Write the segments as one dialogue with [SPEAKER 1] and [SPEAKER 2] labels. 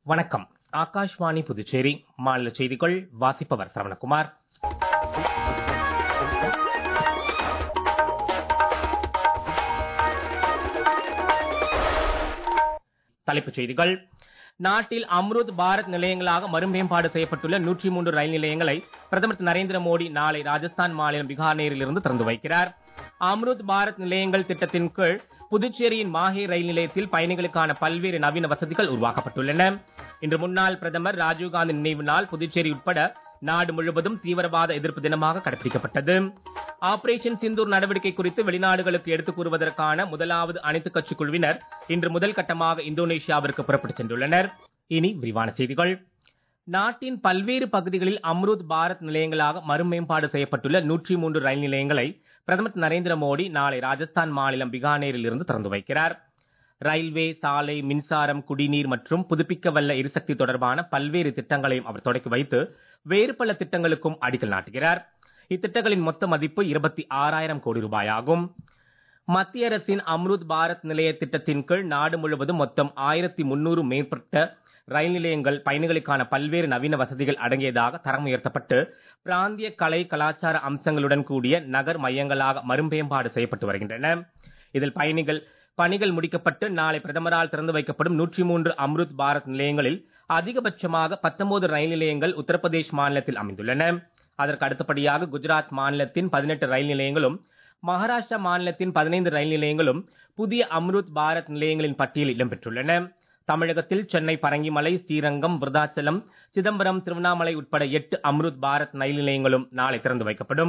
[SPEAKER 1] வணக்கம் ஆகாஷ்வாணி புதுச்சேரி மாநில செய்திகள் வாசிப்பவர் சரவணகுமார் தலைப்புச் செய்திகள் நாட்டில் அம்ருத் பாரத் நிலையங்களாக மறுமேம்பாடு செய்யப்பட்டுள்ள நூற்றி மூன்று ரயில் நிலையங்களை பிரதமர் திரு நரேந்திர மோடி நாளை ராஜஸ்தான் மாநிலம் பிகானேரில் இருந்து திறந்து வைக்கிறார் அம்ருத் பாரத் நிலையங்கள் திட்டத்தின் கீழ் புதுச்சேரியின் மாஹே ரயில் நிலையத்தில் பயணிகளுக்கான பல்வேறு நவீன வசதிகள் உருவாக்கப்பட்டுள்ளன இன்று முன்னாள் பிரதமர் ராஜீவ்காந்தி நினைவு நாள் புதுச்சேரி உட்பட நாடு முழுவதும் தீவிரவாத எதிர்ப்பு தினமாக கடைபிடிக்கப்பட்டது ஆபரேஷன் சிந்தூர் நடவடிக்கை குறித்து வெளிநாடுகளுக்கு எடுத்துக் கூறுவதற்கான முதலாவது அனைத்துக் கட்சி குழுவினர் இன்று முதல் கட்டமாக இந்தோனேஷியாவிற்கு புறப்பட்டுச் சென்றுள்ளனர் இனி விரிவான செய்திகள் நாட்டின் பல்வேறு பகுதிகளில் அம்ருத் பாரத் நிலையங்களாக மறுமேம்பாடு செய்யப்பட்டுள்ள நூற்றி மூன்று ரயில் நிலையங்களை பிரதமர் திரு நரேந்திர மோடி நாளை ராஜஸ்தான் மாநிலம் பிகானேரில் இருந்து திறந்து வைக்கிறார் ரயில்வே சாலை மின்சாரம் குடிநீர் மற்றும் புதுப்பிக்கவல்ல எரிசக்தி தொடர்பான பல்வேறு திட்டங்களையும் அவர் தொடக்கி வைத்து வேறு பல திட்டங்களுக்கும் அடிக்கல் நாட்டுகிறார் இத்திட்டங்களின் மொத்த மதிப்பு இருபத்தி ஆறாயிரம் கோடி ரூபாய் ஆகும் மத்திய அரசின் அம்ருத் பாரத் நிலைய திட்டத்தின் கீழ் நாடு முழுவதும் மொத்தம் ஆயிரத்தி முன்னூறு மேற்பட்ட ரயில் நிலையங்கள் பயணிகளுக்கான பல்வேறு நவீன வசதிகள் அடங்கியதாக தரம் உயர்த்தப்பட்டு பிராந்திய கலை கலாச்சார அம்சங்களுடன் கூடிய நகர் மையங்களாக மறுமேம்பாடு செய்யப்பட்டு வருகின்றன இதில் பயணிகள் பணிகள் முடிக்கப்பட்டு நாளை பிரதமரால் திறந்து வைக்கப்படும் நூற்றி மூன்று அம்ருத் பாரத் நிலையங்களில் அதிகபட்சமாக பத்தொன்பது ரயில் நிலையங்கள் உத்தரப்பிரதேஷ் மாநிலத்தில் அமைந்துள்ளன அதற்கு அடுத்தபடியாக குஜராத் மாநிலத்தின் பதினெட்டு ரயில் நிலையங்களும் மகாராஷ்டிரா மாநிலத்தின் பதினைந்து ரயில் நிலையங்களும் புதிய அம்ருத் பாரத் நிலையங்களின் பட்டியலில் இடம்பெற்றுள்ளன தமிழகத்தில் சென்னை பரங்கிமலை ஸ்ரீரங்கம் விருதாச்சலம் சிதம்பரம் திருவண்ணாமலை உட்பட எட்டு அம்ருத் பாரத் ரயில் நிலையங்களும் நாளை திறந்து வைக்கப்படும்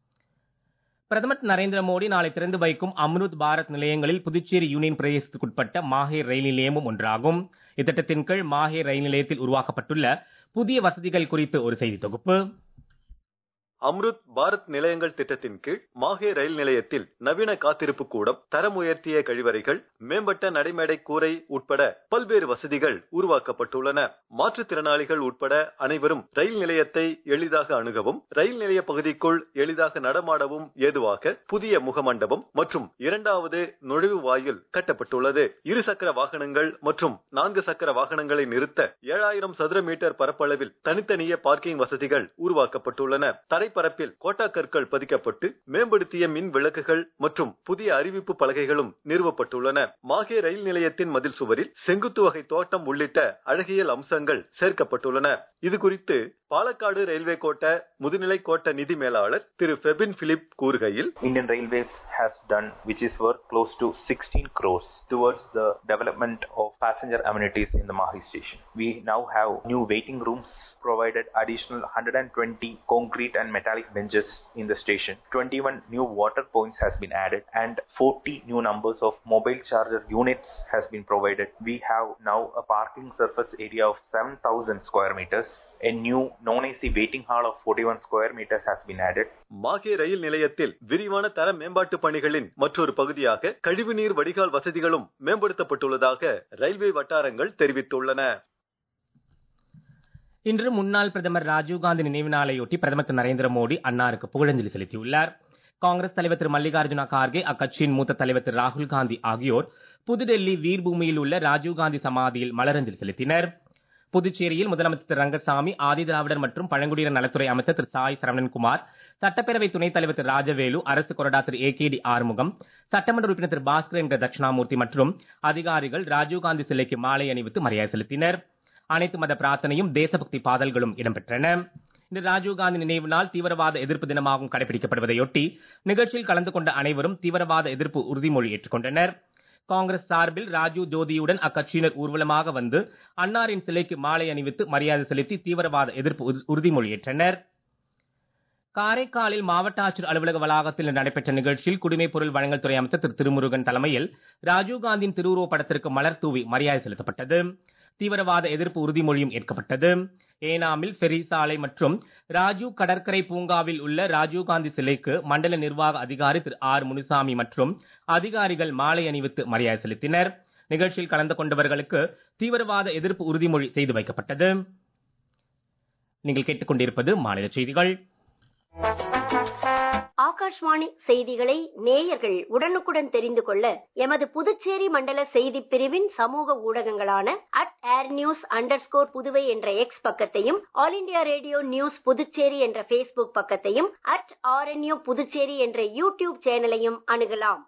[SPEAKER 1] பிரதமர் நரேந்திர மோடி நாளை திறந்து வைக்கும் அம்ருத் பாரத் நிலையங்களில் புதுச்சேரி யூனியன் பிரதேசத்துக்குட்பட்ட மாஹே ரயில் நிலையமும் ஒன்றாகும் இத்திட்டத்தின் கீழ் மாஹே ரயில் நிலையத்தில் உருவாக்கப்பட்டுள்ள புதிய வசதிகள் குறித்து ஒரு செய்தி தொகுப்பு
[SPEAKER 2] அம்ருத் பாரத் நிலையங்கள் திட்டத்தின் கீழ் மாஹே ரயில் நிலையத்தில் நவீன காத்திருப்பு கூடம் தரம் உயர்த்திய கழிவறைகள் மேம்பட்ட நடைமேடை கூரை உட்பட பல்வேறு வசதிகள் உருவாக்கப்பட்டுள்ளன மாற்றுத்திறனாளிகள் உட்பட அனைவரும் ரயில் நிலையத்தை எளிதாக அணுகவும் ரயில் நிலைய பகுதிக்குள் எளிதாக நடமாடவும் ஏதுவாக புதிய முகமண்டபம் மற்றும் இரண்டாவது நுழைவு வாயில் கட்டப்பட்டுள்ளது இருசக்கர வாகனங்கள் மற்றும் நான்கு சக்கர வாகனங்களை நிறுத்த ஏழாயிரம் சதுர மீட்டர் பரப்பளவில் தனித்தனிய பார்க்கிங் வசதிகள் உருவாக்கப்பட்டுள்ளன தரைப்பரப்பில் கோட்டா கற்கள் பதிக்கப்பட்டு மேம்படுத்திய மின் விளக்குகள் மற்றும் புதிய அறிவிப்பு பலகைகளும் நிறுவப்பட்டுள்ளன மாகே ரயில் நிலையத்தின் மதில் சுவரில் செங்குத்து வகை தோட்டம் உள்ளிட்ட அழகியல் அம்சங்கள் சேர்க்கப்பட்டுள்ளன இது குறித்து பாலக்காடு ரயில்வே கோட்ட முதுநிலை கோட்ட நிதி மேலாளர் திரு ஃபெபின் பிலிப் கூறுகையில்
[SPEAKER 3] Indian Railways has done, which is worth close to 16 crores towards the development of passenger amenities in the Mahi station. We now have new waiting rooms, provided additional 120 concrete and metallic benches in the station. 21 new water points has been added and 40 new numbers of mobile charger units has been provided. We have now a parking surface area of 7,000 square meters. A new non-AC waiting hall of 41 square meters has been added.
[SPEAKER 2] Mahe rail நிலையத்தில் விரிவான தர மேம்பாட்டு பணிகளின் மற்றொரு பகுதியாக கழிவுநீர் வடிகால் வசதிகளும் மேம்படுத்தப்பட்டுள்ளதாக ரயில்வே வட்டாரங்கள் தெரிவித்துள்ளன
[SPEAKER 1] இன்று முன்னாள் பிரதமர் ராஜீவ்காந்தி நினைவு நாளையொட்டி பிரதமர் திரு நரேந்திர மோடி அன்னாருக்கு புகழஞ்சலி செலுத்தியுள்ளார் காங்கிரஸ் தலைவர் திரு மல்லிகார்ஜுன கார்கே அக்கட்சியின் மூத்த தலைவர் திரு ராகுல் காந்தி ஆகியோர் புதுடெல்லி வீர்பூமியில் உள்ள ராஜீவ்காந்தி சமாதியில் மலரஞ்சலி செலுத்தினர் புதுச்சேரியில் முதலமைச்சர் திரு ரங்கசாமி ஆதிதிராவிடர் மற்றும் பழங்குடியினர் நலத்துறை அமைச்சர் திரு சாய் சரவணன்குமார் சட்டப்பேரவை துணைத் தலைவர் திரு ராஜவேலு அரசு கொறடா Thiru A K D Arumugam சட்டமன்ற உறுப்பினர் திரு பாஸ்கர் என்ற தட்சிணாமூர்த்தி மற்றும் அதிகாரிகள் ராஜீவ்காந்தி சிலைக்கு மாலை அணிவித்து மரியாதை செலுத்தினர் அனைத்து மத பிரார்த்தனையும் தேசபக்தி பாடல்களும் இடம்பெற்றன இன்று ராஜீவ்காந்தி நினைவு நாள் தீவிரவாத எதிர்ப்பு தினமாகவும் கடைபிடிக்கப்படுவதையொட்டி நிகழ்ச்சியில் கலந்து கொண்ட அனைவரும் தீவிரவாத எதிர்ப்பு உறுதிமொழி ஏற்றுக்கொண்டனர் காங்கிரஸ் சார்பில் ராஜீவ் ஜோதியுடன் அக்கட்சியினர் ஊர்வலமாக வந்து அன்னாரின் சிலைக்கு மாலை அணிவித்து மரியாதை செலுத்தி தீவிரவாத எதிர்ப்பு உறுதிமொழி ஏற்றனர் காரைக்காலில் மாவட்ட ஆட்சியர் அலுவலக வளாகத்தில் நடைபெற்ற நிகழ்ச்சியில் குடிமைப் பொருள் வழங்கல் துறை அமைச்சர் திரு திருமுருகன் தலைமையில் ராஜீவ்காந்தியின் திருவுருவப் படத்திற்கு மலர் தூவி மரியாதை செலுத்தப்பட்டது தீவிரவாத எதிர்ப்பு உறுதிமொழியும் ஏற்கப்பட்டது ஏனாமில் ஃபெரி சாலை மற்றும் ராஜீவ் கடற்கரை பூங்காவில் உள்ள ராஜீவ்காந்தி சிலைக்கு மண்டல நிர்வாக அதிகாரி திரு ஆர் முனுசாமி மற்றும் அதிகாரிகள் மாலை அணிவித்து மரியாதை செலுத்தினர் நிகழ்ச்சியில் கலந்து கொண்டவர்களுக்கு தீவிரவாத எதிர்ப்பு உறுதிமொழி செய்து வைக்கப்பட்டது நீங்கள் கேட்டுக்கொண்டிருப்பது மாநில செய்திகள்
[SPEAKER 4] ஆகாஷ்வாணி செய்திகளை நேயர்கள் உடனுக்குடன் தெரிந்து கொள்ள எமது புதுச்சேரி மண்டல செய்தி பிரிவின் சமூக ஊடகங்களான at air news under Puduvai என்ற எக்ஸ் பக்கத்தையும் all India radio news Puducherry என்ற பேஸ்புக் பக்கத்தையும் அட் ஆர்என்யூ புதுச்சேரி என்ற யூடியூப் சேனலையும் அணுகலாம்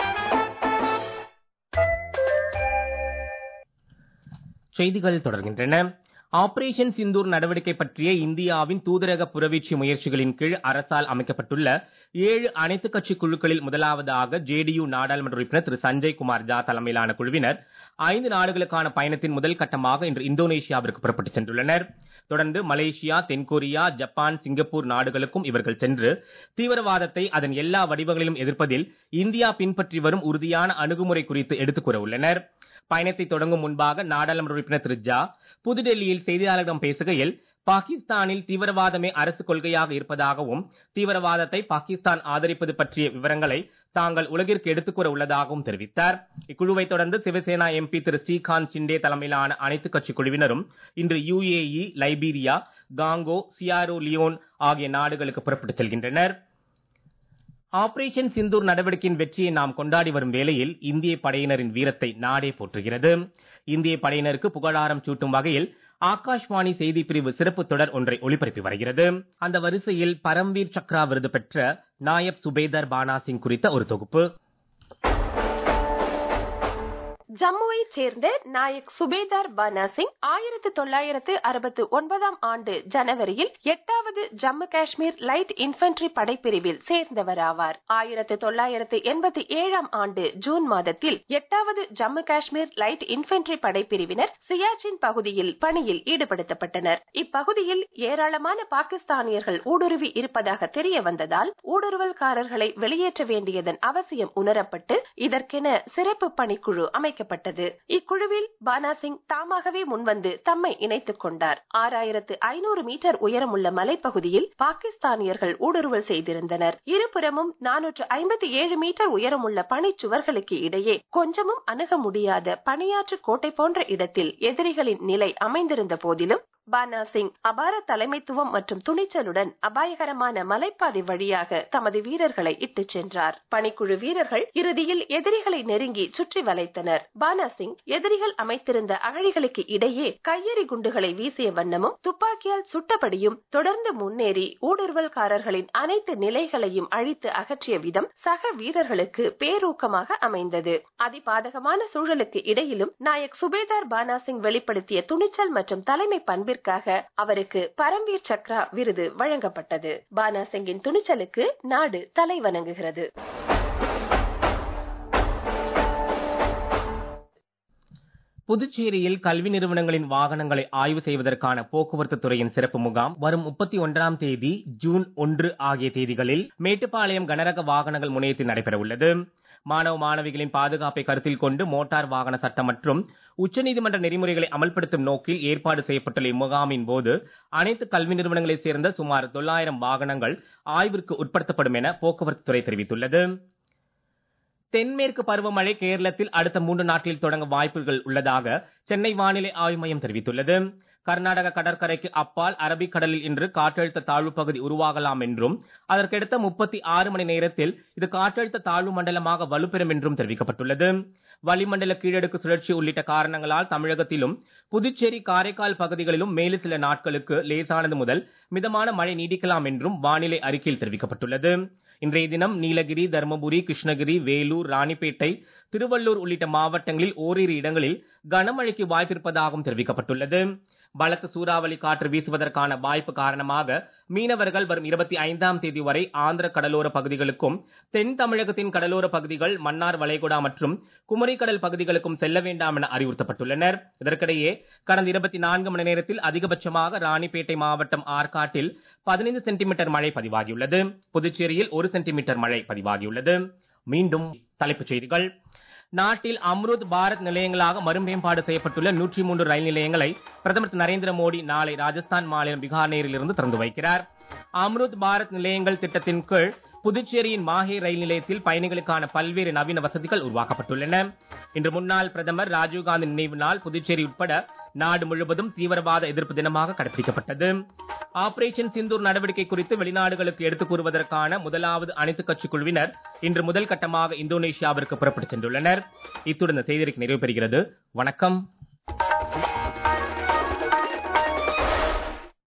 [SPEAKER 1] செய்திகள் தொடர்கின்றன ஆபரேஷன் சிந்தூர் நடவடிக்கை பற்றிய இந்தியாவின் தூதரக புறவீச்சு முயற்சிகளின் கீழ் அரசால் அமைக்கப்பட்டுள்ள ஏழு அனைத்துக் கட்சி குழுக்களில் முதலாவதாக ஜேடியு நாடாளுமன்ற உறுப்பினர் திரு சஞ்சய் குமார் ஜா தலைமையிலான குழுவினர் ஐந்து நாடுகளுக்கான பயணத்தின் முதல் கட்டமாக இன்று இந்தோனேஷியாவிற்கு புறப்பட்டுச் சென்றுள்ளனர் தொடர்ந்து மலேசியா தென்கொரியா ஜப்பான் சிங்கப்பூர் நாடுகளுக்கும் இவர்கள் சென்று தீவிரவாதத்தை அதன் எல்லா வடிவங்களிலும் எதிர்ப்பதில் இந்தியா பின்பற்றி வரும் உறுதியான அணுகுமுறை குறித்து எடுத்துக் கூற உள்ளனர் பயணத்தை தொடங்கும் முன்பாக நாடாளுமன்ற உறுப்பினர் திரு ஜா புதுடெல்லியில் செய்தியாளர்களிடம் பேசுகையில் பாகிஸ்தானில் தீவிரவாதமே அரசு கொள்கையாக இருப்பதாகவும் தீவிரவாதத்தை பாகிஸ்தான் ஆதரிப்பது பற்றிய விவரங்களை தாங்கள் உலகிற்கு எடுத்துக் கூற உள்ளதாகவும் தெரிவித்தார் இக்குழுவை தொடர்ந்து சிவசேனா எம்பி திரு ஸ்ரீகாந்த் சிண்டே தலைமையிலான அனைத்துக் கட்சி குழுவினரும் இன்று UAE Liberia Congo Sierra Leone ஆகிய நாடுகளுக்கு புறப்பட்டுச் செல்கின்றனர் ஆபரேஷன் சிந்தூர் நடவடிக்கையின் வெற்றியை நாம் கொண்டாடி வரும் வேளையில் இந்திய படையினரின் வீரத்தை நாடே போற்றுகிறது இந்திய படையினருக்கு புகழாரம் சூட்டும் வகையில் ஆகாஷ்வாணி செய்தி பிரிவு சிறப்பு தொடர் ஒன்றை ஒளிபரப்பி வருகிறது அந்த வரிசையில் பரம்வீர் சக்ரா விருது பெற்ற நாயப் சுபேதர் பானா சிங் குறித்த ஒரு தொகுப்பு
[SPEAKER 5] ஜம்முவை சேர்ந்த நாயக் சுபேதார் பானா சிங் ஆயிரத்து தொள்ளாயிரத்து அறுபத்து ஒன்பதாம் ஆண்டு ஜனவரியில் எட்டாவது ஜம்மு காஷ்மீர் லைட் இன்ஃபென்ட்ரி படைப்பிரிவில் சேர்ந்தவராவார் ஆயிரத்து தொள்ளாயிரத்து எண்பத்தி ஏழாம் ஆண்டு ஜூன் மாதத்தில் எட்டாவது ஜம்மு காஷ்மீர் லைட் இன்ஃபென்ட்ரி படைப்பிரிவினர் சியாச்சின் பகுதியில் பணியில் ஈடுபடுத்தப்பட்டனர் இப்பகுதியில் ஏராளமான பாகிஸ்தானியர்கள் ஊடுருவி இருப்பதாக தெரிய வந்ததால் ஊடுருவல்காரர்களை வெளியேற்ற வேண்டியதன் அவசியம் உணரப்பட்டு இதற்கென சிறப்பு பணிக்குழு அமைக்க அமைக்கப்பட்டது இக்குழுவில் பானா சிங் தாமாகவே முன்வந்து தம்மை இணைத்துக் கொண்டார் ஆறாயிரத்து ஐநூறு மீட்டர் உயரமுள்ள மலைப்பகுதியில் பாகிஸ்தானியர்கள் ஊடுருவல் செய்திருந்தனர் இருபுறமும் நானூற்று ஐம்பத்தி ஏழு மீட்டர் உயரமுள்ள பனிச்சுவர்களுக்கு இடையே கொஞ்சமும் அணுக முடியாத பனியாற்று கோட்டை போன்ற இடத்தில் எதிரிகளின் நிலை அமைந்திருந்த போதிலும் பானா சிங் அபார தலைமைத்துவம் மற்றும் துணிச்சலுடன் அபாயகரமான மலைப்பாதை வழியாக தமது வீரர்களை இட்டுச் சென்றார் பணிக்குழு வீரர்கள் இறுதியில் எதிரிகளை நெருங்கி சுற்றி வளைத்தனர் பானா சிங் எதிரிகள் அமைத்திருந்த அகழிகளுக்கு இடையே கையெறி குண்டுகளை வீசிய வண்ணமும் துப்பாக்கியால் சுட்டபடியும் தொடர்ந்து முன்னேறி ஊடுருவல்காரர்களின் அனைத்து நிலைகளையும் அழித்து அகற்றிய விதம் சக வீரர்களுக்கு பேரூக்கமாக அமைந்தது அதிபாதகமான சூழலுக்கு இடையிலும் நாயக் சுபேதார் பானா சிங் வெளிப்படுத்திய துணிச்சல் மற்றும் தலைமை பண்பிற்கு பணிக்காக அவருக்கு பரம்வீர் சக்ரா விருது வழங்கப்பட்டது பானா சிங்கின் துணிச்சலுக்கு நாடு தலை வணங்குகிறது
[SPEAKER 1] புதுச்சேரியில் கல்வி நிறுவனங்களின் வாகனங்களை ஆய்வு செய்வதற்கான போக்குவரத்து துறையின் சிறப்பு முகாம் வரும் முப்பத்தி ஒன்றாம் தேதி ஜூன் ஒன்று ஆகிய தேதிகளில் மேட்டுப்பாளையம் கனரக வாகனங்கள் முனையத்தில் நடைபெற உள்ளது மாணவ மாணவிகளின் பாதுகாப்பை கருத்தில் கொண்டு மோட்டார் வாகன சட்டம் மற்றும் உச்சநீதிமன்ற நெறிமுறைகளை அமல்படுத்தும் நோக்கில் ஏற்பாடு செய்யப்பட்டுள்ள இம்முகாமின் போது அனைத்து கல்வி நிறுவனங்களைச் சேர்ந்த சுமார் தொள்ளாயிரம் வாகனங்கள் ஆய்விற்கு உட்படுத்தப்படும் என போக்குவரத்து துறை தெரிவித்துள்ளது தென்மேற்கு பருவமழை கேரளத்தில் அடுத்த மூன்று நாட்களில் தொடங்க வாய்ப்புகள் உள்ளதாக சென்னை வானிலை ஆய்வு மையம் தெரிவித்துள்ளது கர்நாடக கடற்கரைக்கு அப்பால் அரபிக்கடலில் இன்று காற்றழுத்த தாழ்வு பகுதி உருவாகலாம் என்றும் அதற்கடுத்த முப்பத்தி ஆறு மணி நேரத்தில் இது காற்றழுத்த தாழ்வு மண்டலமாக வலுப்பெறும் என்றும் தெரிவிக்கப்பட்டுள்ளது வளிமண்டல கீழடுக்கு சுழற்சி உள்ளிட்ட காரணங்களால் தமிழகத்திலும் புதுச்சேரி காரைக்கால் பகுதிகளிலும் மேலும் சில நாட்களுக்கு லேசானது முதல் மிதமான மழை நீடிக்கலாம் என்றும் வானிலை அறிக்கையில் தெரிவிக்கப்பட்டுள்ளது இன்றைய தினம் நீலகிரி தருமபுரி கிருஷ்ணகிரி வேலூர் ராணிப்பேட்டை திருவள்ளூர் உள்ளிட்ட மாவட்டங்களில் ஓரிரு இடங்களில் கனமழைக்கு வாய்ப்பிருப்பதாகவும் தெரிவிக்கப்பட்டுள்ளது பலத்த சூறாவளி காற்று வீசுவதற்கான வாய்ப்பு காரணமாக மீனவர்கள் வரும் இருபத்தி ஐந்தாம் தேதி வரை ஆந்திர கடலோர பகுதிகளுக்கும் தென் தமிழகத்தின் கடலோர பகுதிகள் மன்னார் வளைகுடா மற்றும் குமரிக்கடல் பகுதிகளுக்கும் செல்ல வேண்டாம் என அறிவுறுத்தப்பட்டுள்ளனர் இதற்கிடையே கடந்த இருபத்தி நான்கு மணி நேரத்தில் அதிகபட்சமாக ராணிப்பேட்டை மாவட்டம் ஆற்காட்டில் பதினைந்து சென்டிமீட்டர் மழை பதிவாகியுள்ளது புதுச்சேரியில் ஒரு சென்டிமீட்டர் மழை பதிவாகியுள்ளது மீண்டும் தலைப்புச் செய்திகள் நாட்டில் அம்ருத் பாரத் நிலையங்களாக மறுமேம்பாடு செய்யப்பட்டுள்ள நூற்றி மூன்று ரயில் நிலையங்களை பிரதமர் திரு நரேந்திர மோடி நாளை ராஜஸ்தான் மாநிலம் பிகானேரில் இருந்து திறந்து வைக்கிறார் அம்ருத் பாரத் நிலையங்கள் திட்டத்தின் கீழ் புதுச்சேரியின் மாஹே ரயில் நிலையத்தில் பயணிகளுக்கான பல்வேறு நவீன வசதிகள் உருவாக்கப்பட்டுள்ளன இன்று முன்னாள் பிரதமர் ராஜீவ்காந்தி நினைவு நாள் புதுச்சேரி உட்பட நாடு முழுவதும் தீவிரவாத எதிர்ப்பு தினமாக கடைபிடிக்கப்பட்டது ஆபரேஷன் சிந்தூர் நடவடிக்கை குறித்து வெளிநாடுகளுக்கு எடுத்துக் கூறுவதற்கான முதலாவது அனைத்துக் கட்சி குழுவினர் இன்று முதல் கட்டமாக இந்தோனேஷியாவிற்கு புறப்பட்டுச் சென்றுள்ளனர் இத்துடன் இந்த செய்திக்கு நிறைவு பெறுகிறது வணக்கம்